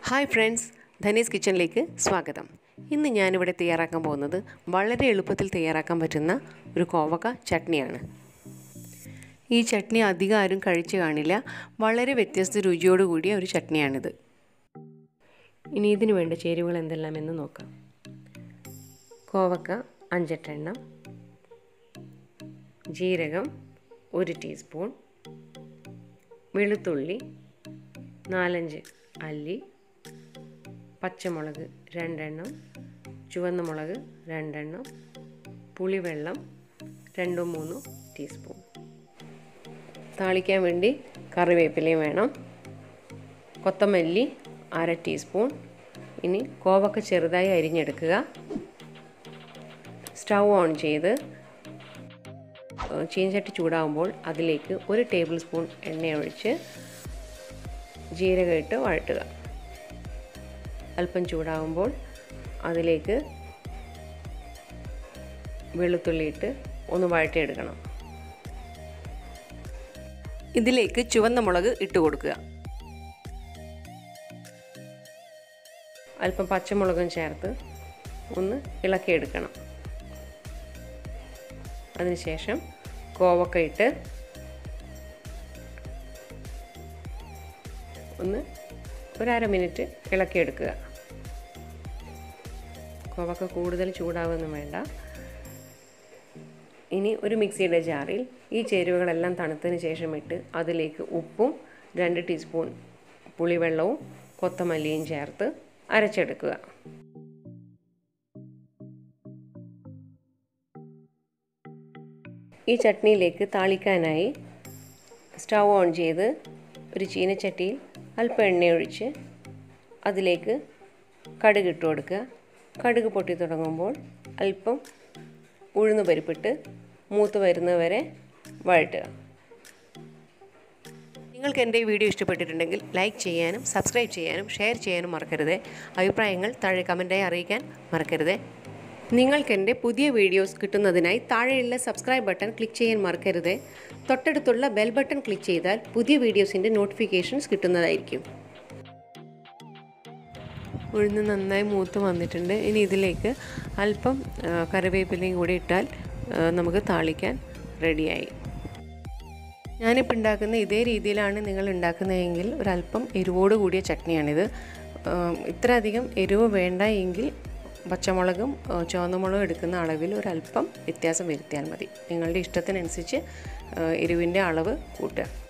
hi friends Dhani's കിച്ചണിലേക്ക് സ്വാഗതം ഇന്ന് ഞാനിവിടെ തയ്യാറാക്കാൻ പോകുന്നത് വളരെ എളുപ്പത്തിൽ തയ്യാറാക്കാൻ പറ്റുന്ന ഒരു കോവക്ക ചട്നിയാണ് ഈ ചട്നി അധികം ആരും കഴിച്ചു കാണില്ല വളരെ വ്യത്യസ്ത രുചിയോട് കൂടിയ ഒരു ചട്നിയാണിത് ഇനി ഇതിന് വേണ്ട ചേരുവകൾ എന്തെല്ലാമെന്ന് നോക്കാം കോവക്ക അഞ്ചെട്ടെണ്ണം ജീരകം ഒരു ടീസ്പൂൺ വെളുത്തുള്ളി നാലഞ്ച് അല്ലി പച്ചമുളക് രണ്ടെണ്ണം ചുവന്ന മുളക് രണ്ടെണ്ണം പുളിവെള്ളം രണ്ടോ മൂന്നോ ടീസ്പൂൺ താളിക്കാൻ വേണ്ടി കറിവേപ്പിലയും വേണം കൊത്തമല്ലി അര ടീസ്പൂൺ ഇനി കോവക്ക ചെറുതായി അരിഞ്ഞെടുക്കുക സ്റ്റൗ ഓൺ ചെയ്ത് ചീനച്ചട്ടി ചൂടാകുമ്പോൾ അതിലേക്ക് ഒരു ടേബിൾ സ്പൂൺ എണ്ണ ഒഴിച്ച് ജീരകം ഇട്ട് വഴട്ടുക അല്പം ചൂടാകുമ്പോൾ അതിലേക്ക് വെളുത്തുള്ളി ഇട്ട് ഒന്ന് വഴറ്റിയെടുക്കണം ഇതിലേക്ക് ചുവന്ന മുളക് ഇട്ട് കൊടുക്കുക അല്പം പച്ചമുളകും ചേർത്ത് ഒന്ന് ഇളക്കിയെടുക്കണം അതിനുശേഷം കോവക്ക ഇട്ട് ഒന്ന് ഒരു അര മിനിറ്റ് ഇളക്കിയെടുക്കുക കോവക്ക കൂടുതൽ ചൂടാവുന്നു വേണ്ട ഇനി ഒരു മിക്സിയുടെ ജാറിൽ ഈ ചേരുവകളെല്ലാം തണുത്തതിന് ശേഷം ഇട്ട് അതിലേക്ക് ഉപ്പും രണ്ട് ടീസ്പൂൺ പുളിവെള്ളവും കൊത്തമല്ലിയും ചേർത്ത് അരച്ചെടുക്കുക ഈ ചട്നിയിലേക്ക് താളിക്കാനായി സ്റ്റൗ ഓൺ ചെയ്ത് ഒരു ചീനച്ചട്ടിയിൽ അല്പം എണ്ണ ഒഴിച്ച് അതിലേക്ക് കടുക് ഇട്ട് കൊടുക്കുക കടുക് പൊട്ടി തുടങ്ങുമ്പോൾ അല്പം ഉഴുന്ന് പരിപ്പിട്ട് മൂത്ത് വരുന്നവരെ വഴറ്റുക നിങ്ങൾക്ക് എൻ്റെ ഈ വീഡിയോ ഇഷ്ടപ്പെട്ടിട്ടുണ്ടെങ്കിൽ ലൈക്ക് ചെയ്യാനും സബ്സ്ക്രൈബ് ചെയ്യാനും ഷെയർ ചെയ്യാനും മറക്കരുത് അഭിപ്രായങ്ങൾ താഴെ കമൻറ്റായി അറിയിക്കാൻ മറക്കരുത് നിങ്ങൾക്ക് എൻ്റെ പുതിയ വീഡിയോസ് കിട്ടുന്നതിനായി താഴെയുള്ള സബ്സ്ക്രൈബ് ബട്ടൺ ക്ലിക്ക് ചെയ്യാൻ മറക്കരുത് തൊട്ടടുത്തുള്ള ബെൽ ബട്ടൺ ക്ലിക്ക് ചെയ്താൽ പുതിയ വീഡിയോസിൻ്റെ നോട്ടിഫിക്കേഷൻസ് കിട്ടുന്നതായിരിക്കും ഉഴുന്ന് നന്നായി മൂത്ത് വന്നിട്ടുണ്ട് ഇനി ഇതിലേക്ക് അല്പം കറിവേപ്പിലയും കൂടി ഇട്ടാൽ നമുക്ക് താളിക്കാൻ റെഡിയായി ഞാനിപ്പോൾ ഉണ്ടാക്കുന്ന ഇതേ രീതിയിലാണ് നിങ്ങൾ ഉണ്ടാക്കുന്നതെങ്കിൽ ഒരല്പം എരിവോട് കൂടിയ ചട്നിയാണിത് ഇത്ര അധികം എരിവ് വേണ്ട എങ്കിൽ പച്ചമുളകും ചുവന്ന മുളകും എടുക്കുന്ന അളവിൽ ഒരല്പം വ്യത്യാസം വരുത്തിയാൽ മതി നിങ്ങളുടെ ഇഷ്ടത്തിനനുസരിച്ച് എരിവിൻ്റെ അളവ് കൂട്ടുക